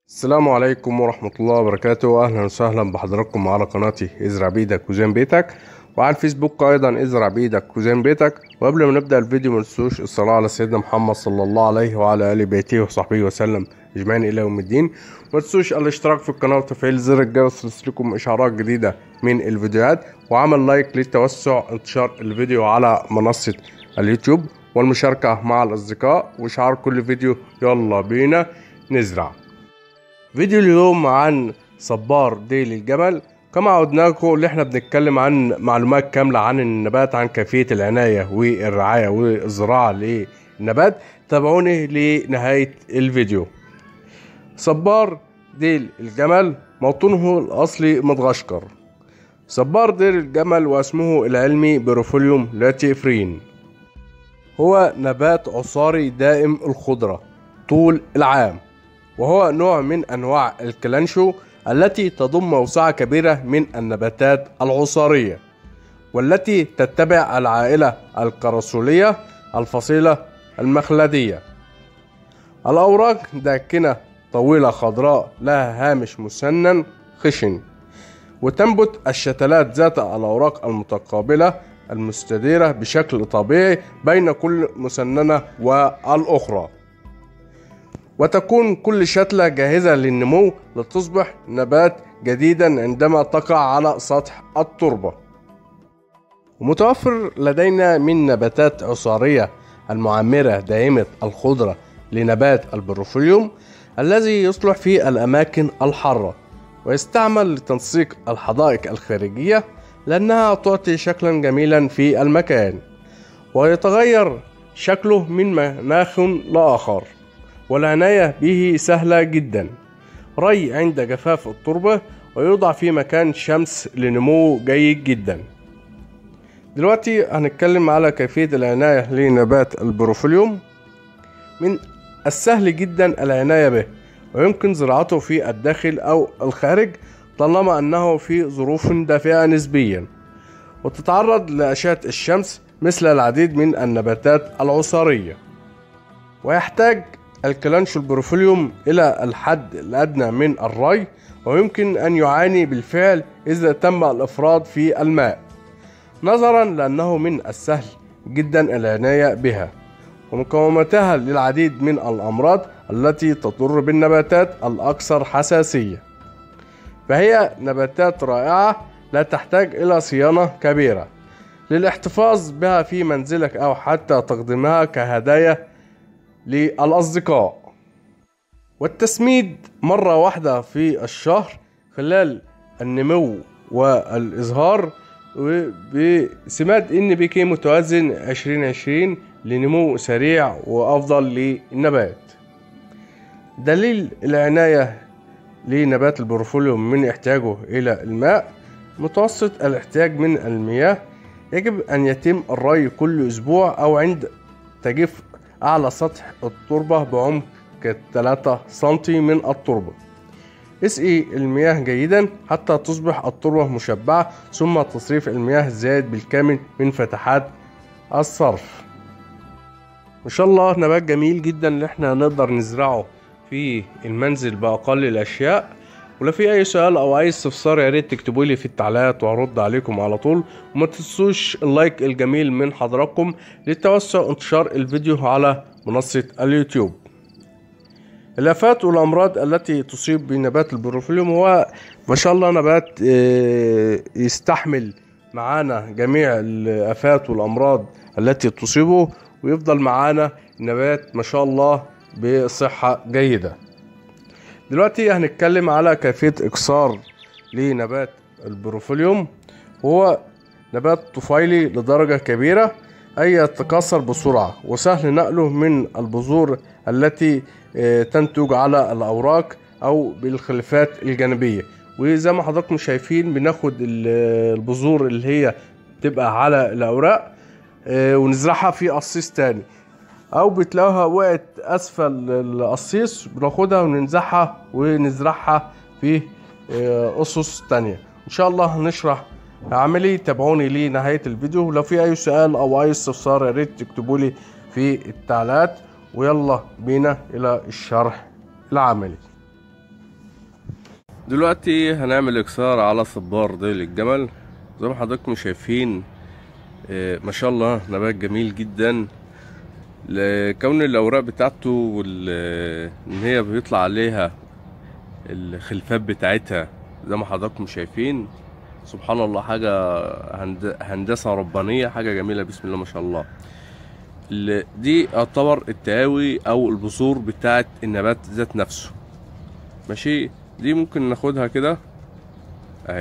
السلام عليكم ورحمة الله وبركاته أهلا وسهلا بحضراتكم على قناتي ازرع بيدك وزين بيتك وعلى الفيسبوك أيضا ازرع بيدك وزين بيتك وقبل ما نبدأ الفيديو منسوش الصلاة على سيدنا محمد صلى الله عليه وعلى آل بيته وصحبه وسلم أجمعين إلى يوم الدين ومتنسوش الاشتراك في القناة وتفعيل زر الجرس ليصلكم إشعارات جديدة من الفيديوهات وعمل لايك لتوسع انتشار الفيديو على منصة اليوتيوب والمشاركة مع الأصدقاء وإشعار كل فيديو يلا بينا نزرع فيديو اليوم عن صبار ديل الجمل كما عودناكم اللي احنا بنتكلم عن معلومات كاملة عن النبات عن كيفية العناية والرعاية والزراعة للنبات تابعوني لنهاية الفيديو صبار ديل الجمل موطنه الأصلي مدغشقر صبار ديل الجمل واسمه العلمي بروفوليوم لاتيفرين هو نبات عصاري دائم الخضرة طول العام وهو نوع من أنواع الكلانشو التي تضم موسوعة كبيرة من النباتات العصارية والتي تتبع العائلة الكرسولية الفصيلة المخلدية الأوراق داكنة طويلة خضراء لها هامش مسنن خشن وتنبت الشتلات ذات الأوراق المتقابلة المستديرة بشكل طبيعي بين كل مسننة والأخرى وتكون كل شتلة جاهزة للنمو لتصبح نبات جديدا عندما تقع على سطح التربة ومتوفر لدينا من نباتات عصارية المعمرة دائمة الخضرة لنبات البروفوليوم الذي يصلح في الأماكن الحارة ويستعمل لتنسيق الحدائق الخارجية لأنها تعطي شكلا جميلا في المكان ويتغير شكله من مناخ لآخر والعناية به سهلة جدا ري عند جفاف التربة ويوضع في مكان شمس لنمو جيد جدا دلوقتي هنتكلم على كيفية العناية لنبات البروفوليوم من السهل جدا العناية به ويمكن زراعته في الداخل أو الخارج طالما أنه في ظروف دافئة نسبيا وتتعرض لأشعة الشمس مثل العديد من النباتات العصارية ويحتاج الكلانشو البروفوليوم إلى الحد الأدنى من الري ويمكن أن يعاني بالفعل إذا تم الإفراط في الماء نظرا لأنه من السهل جدا العناية بها ومقاومتها للعديد من الأمراض التي تضر بالنباتات الأكثر حساسية فهي نباتات رائعة لا تحتاج إلى صيانة كبيرة للاحتفاظ بها في منزلك أو حتى تقديمها كهدايا للأصدقاء والتسميد مرة واحدة في الشهر خلال النمو والإزهار بسماد ان بي كي متوازن 2020 لنمو سريع وافضل للنبات دليل العناية لنبات البروفوليوم من احتياجه الى الماء متوسط الاحتياج من المياه يجب ان يتم الري كل اسبوع او عند تجف أعلى سطح التربة بعمق 3 سنتي من التربة اسقي المياه جيدا حتى تصبح التربة مشبعة ثم تصريف المياه الزائد بالكامل من فتحات الصرف ان شاء الله نبات جميل جدا اللي احنا نقدر نزرعه في المنزل بأقل الأشياء ولو في اي سؤال او اي استفسار يا ريت تكتبوا لي في التعليقات وهرد عليكم على طول وما تنسوش اللايك الجميل من حضراتكم لتوسع انتشار الفيديو على منصة اليوتيوب الافات والامراض التي تصيب بنبات البروفيليوم هو ما شاء الله نبات يستحمل معانا جميع الافات والامراض التي تصيبه ويفضل معانا نبات ما شاء الله بصحة جيدة دلوقتي هنتكلم على كيفية إكسار لنبات البروفوليوم هو نبات طفيلي لدرجة كبيرة أي يتكاثر بسرعة وسهل نقله من البذور التي تنتج على الأوراق أو بالخلفات الجانبية وزي ما حضراتكم شايفين بناخد البذور اللي هي تبقى على الأوراق ونزرعها في قصيص تاني او بتلاقوها وقعت اسفل القصيص بناخدها وننزعها ونزرعها في اسس تانية ان شاء الله هنشرح عملي تابعوني لنهاية الفيديو لو في اي سؤال او اي استفسار يا ريت تكتبوا لي في التعليقات ويلا بينا الى الشرح العملي دلوقتي هنعمل اكسار على صبار ديل الجمل زي ما حضراتكم شايفين آه، ما شاء الله نبات جميل جدا لكون الاوراق بتاعته وال ان هي بيطلع عليها الخلفات بتاعتها زي ما حضراتكم شايفين سبحان الله حاجة هند- هندسة ربانية حاجة جميلة بسم الله ما شاء الله ال- دي يعتبر التهاوي او البذور بتاعت النبات ذات نفسه ماشي دي ممكن ناخدها كده اهي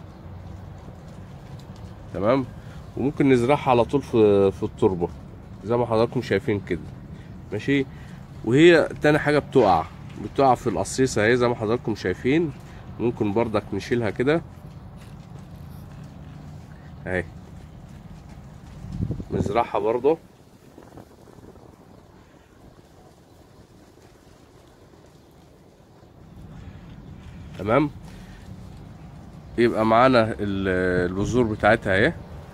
تمام وممكن نزرعها على طول في في التربه زي ما حضراتكم شايفين كده ماشي وهي تاني حاجه بتقع بتقع في القصيصه اهي زي ما حضراتكم شايفين ممكن برضك نشيلها كده اهي نزرعها برضه تمام يبقى معانا ال- البذور بتاعتها اهي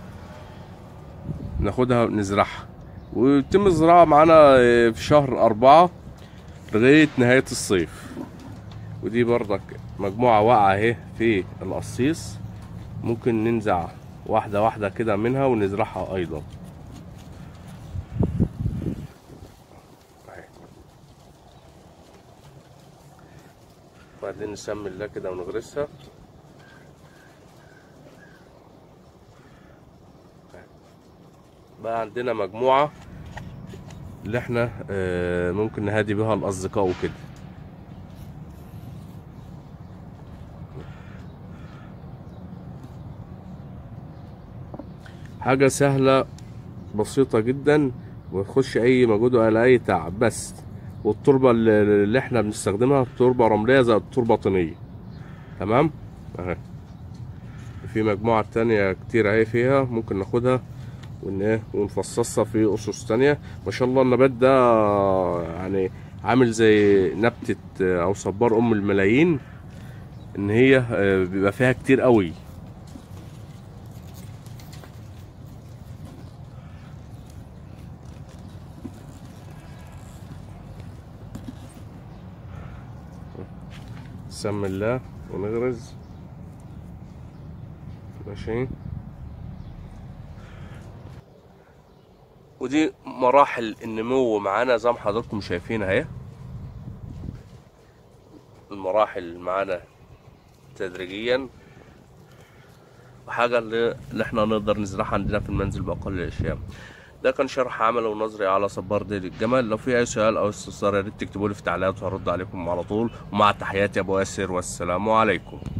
ناخدها نزرعها ويتم الزراعة معانا آه، في شهر أربعة لغاية نهاية الصيف ودي برضك مجموعة واقعة اهي في القصيص ممكن ننزع واحدة واحدة كده منها ونزرعها أيضا أهي. بعدين نسمي الله كده ونغرسها بقى عندنا مجموعة اللي احنا آه، ممكن نهادي بيها الأصدقاء وكده حاجة سهلة بسيطة جدا وتخش أي مجهود ولا أي تعب بس والتربة اللي اللي احنا بنستخدمها تربة رملية زي التربة طينية تمام اهي في مجموعة تانية كتير اهي فيها ممكن ناخدها ون ايه ونفصصها في اسس تانية ما شاء الله النبات ده يعني عامل زي نبتة او صبار ام الملايين ان هي آه، بيبقى فيها كتير قوي بسم الله ونغرز ماشي ودي مراحل النمو معانا زي ما حضراتكم شايفين اهي المراحل معانا تدريجيا وحاجة اللي, اللي احنا نقدر نزرعها عندنا في المنزل بأقل الأشياء ده كان شرح عملي ونظري على صبار ديل الجمل لو في أي سؤال أو استفسار يا ريت تكتبوا لي في التعليقات وهرد عليكم على طول ومع تحياتي أبو ياسر والسلام عليكم